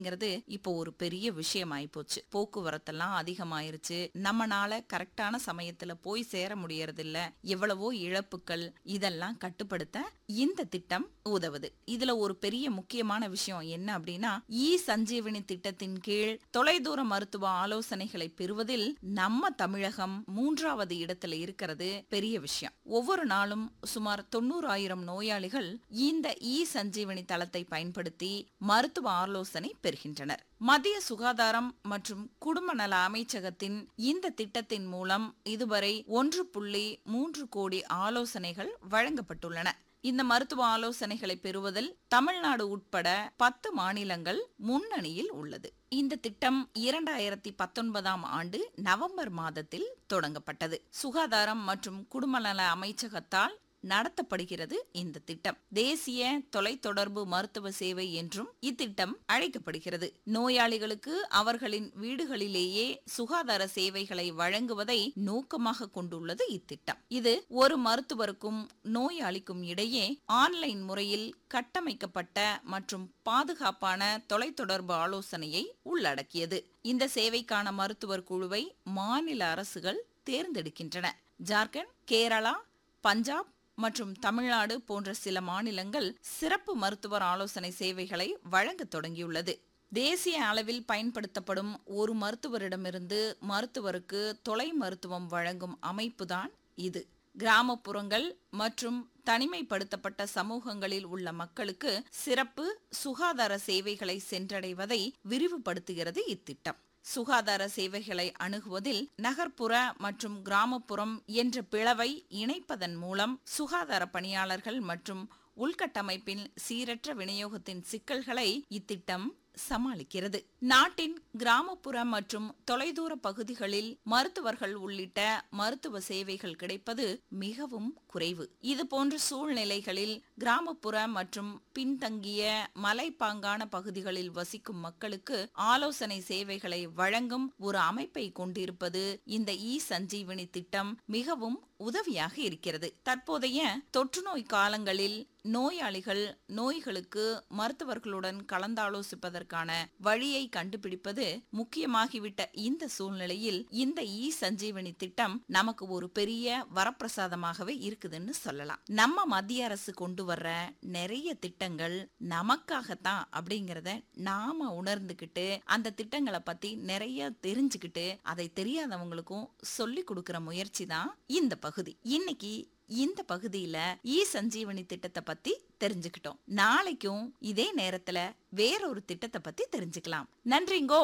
ங்கிறது இப்போ ஒரு பெரிய விஷயம் ஆயிப்போச்சு போக்குவரத்தெல்லாம் அதிகமாயிருச்சு நம்மனால கரெக்டான சமயத்துல போய் சேர முடியறது இல்ல எவ்வளவோ இழப்புகள் இதெல்லாம் கட்டுப்படுத்த இந்த திட்டம் உதவுது இதுல ஒரு பெரிய முக்கியமான விஷயம் என்ன அப்படின்னா இ சஞ்சீவனி திட்டத்தின் கீழ் தொலைதூர மருத்துவ ஆலோசனைகளை பெறுவதில் நம்ம தமிழகம் மூன்றாவது இடத்துல இருக்கிறது பெரிய விஷயம் ஒவ்வொரு நாளும் சுமார் தொண்ணூறாயிரம் நோயாளிகள் இந்த இ சஞ்சீவனி தளத்தை பயன்படுத்தி மருத்துவ ஆலோசனை பெறுகின்றனர் மத்திய சுகாதாரம் மற்றும் குடும்ப நல அமைச்சகத்தின் இந்த திட்டத்தின் மூலம் இதுவரை ஒன்று புள்ளி மூன்று கோடி ஆலோசனைகள் வழங்கப்பட்டுள்ளன இந்த மருத்துவ ஆலோசனைகளை பெறுவதில் தமிழ்நாடு உட்பட பத்து மாநிலங்கள் முன்னணியில் உள்ளது இந்த திட்டம் இரண்டாயிரத்தி பத்தொன்பதாம் ஆண்டு நவம்பர் மாதத்தில் தொடங்கப்பட்டது சுகாதாரம் மற்றும் குடும்ப நல அமைச்சகத்தால் நடத்தப்படுகிறது இந்த திட்டம் தேசிய தொலைத்தொடர்பு மருத்துவ சேவை என்றும் இத்திட்டம் அழைக்கப்படுகிறது நோயாளிகளுக்கு அவர்களின் வீடுகளிலேயே சுகாதார சேவைகளை வழங்குவதை நோக்கமாக கொண்டுள்ளது இத்திட்டம் இது ஒரு மருத்துவருக்கும் நோயாளிக்கும் இடையே ஆன்லைன் முறையில் கட்டமைக்கப்பட்ட மற்றும் பாதுகாப்பான தொலைத்தொடர்பு ஆலோசனையை உள்ளடக்கியது இந்த சேவைக்கான மருத்துவர் குழுவை மாநில அரசுகள் தேர்ந்தெடுக்கின்றன ஜார்க்கண்ட் கேரளா பஞ்சாப் மற்றும் தமிழ்நாடு போன்ற சில மாநிலங்கள் சிறப்பு மருத்துவர் ஆலோசனை சேவைகளை வழங்க தொடங்கியுள்ளது தேசிய அளவில் பயன்படுத்தப்படும் ஒரு மருத்துவரிடமிருந்து மருத்துவருக்கு தொலை மருத்துவம் வழங்கும் அமைப்புதான் இது கிராமப்புறங்கள் மற்றும் தனிமைப்படுத்தப்பட்ட சமூகங்களில் உள்ள மக்களுக்கு சிறப்பு சுகாதார சேவைகளை சென்றடைவதை விரிவுபடுத்துகிறது இத்திட்டம் சுகாதார சேவைகளை அணுகுவதில் நகர்ப்புற மற்றும் கிராமப்புறம் என்ற பிளவை இணைப்பதன் மூலம் சுகாதார பணியாளர்கள் மற்றும் உள்கட்டமைப்பின் சீரற்ற விநியோகத்தின் சிக்கல்களை இத்திட்டம் சமாளிக்கிறது நாட்டின் கிராமப்புற மற்றும் தொலைதூர பகுதிகளில் மருத்துவர்கள் உள்ளிட்ட மருத்துவ சேவைகள் கிடைப்பது மிகவும் குறைவு இது போன்ற சூழ்நிலைகளில் கிராமப்புற மற்றும் பின்தங்கிய மலைப்பாங்கான பகுதிகளில் வசிக்கும் மக்களுக்கு ஆலோசனை சேவைகளை வழங்கும் ஒரு அமைப்பை கொண்டிருப்பது இந்த இ சஞ்சீவனி திட்டம் மிகவும் உதவியாக இருக்கிறது தற்போதைய தொற்றுநோய் காலங்களில் நோயாளிகள் நோய்களுக்கு மருத்துவர்களுடன் கலந்தாலோசிப்பதற்கான வழியை கண்டுபிடிப்பது முக்கியமாகிவிட்ட இந்த சூழ்நிலையில் இந்த இ சஞ்சீவனி திட்டம் நமக்கு ஒரு பெரிய வரப்பிரசாதமாகவே இருக்குதுன்னு சொல்லலாம் நம்ம மத்திய அரசு கொண்டு வர்ற நிறைய திட்டங்கள் நமக்காகத்தான் அப்படிங்கறத நாம உணர்ந்துகிட்டு அந்த திட்டங்களை பத்தி நிறைய தெரிஞ்சுக்கிட்டு அதை தெரியாதவங்களுக்கும் சொல்லி கொடுக்கிற முயற்சி தான் இந்த பகுதி இன்னைக்கு இந்த பகுதியில இ சஞ்சீவனி திட்டத்தை பத்தி தெரிஞ்சுக்கிட்டோம் நாளைக்கும் இதே நேரத்துல வேறொரு திட்டத்தை பத்தி தெரிஞ்சுக்கலாம் நன்றிங்கோ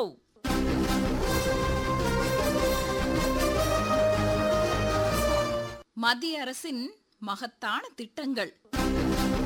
மத்திய அரசின் மகத்தான திட்டங்கள்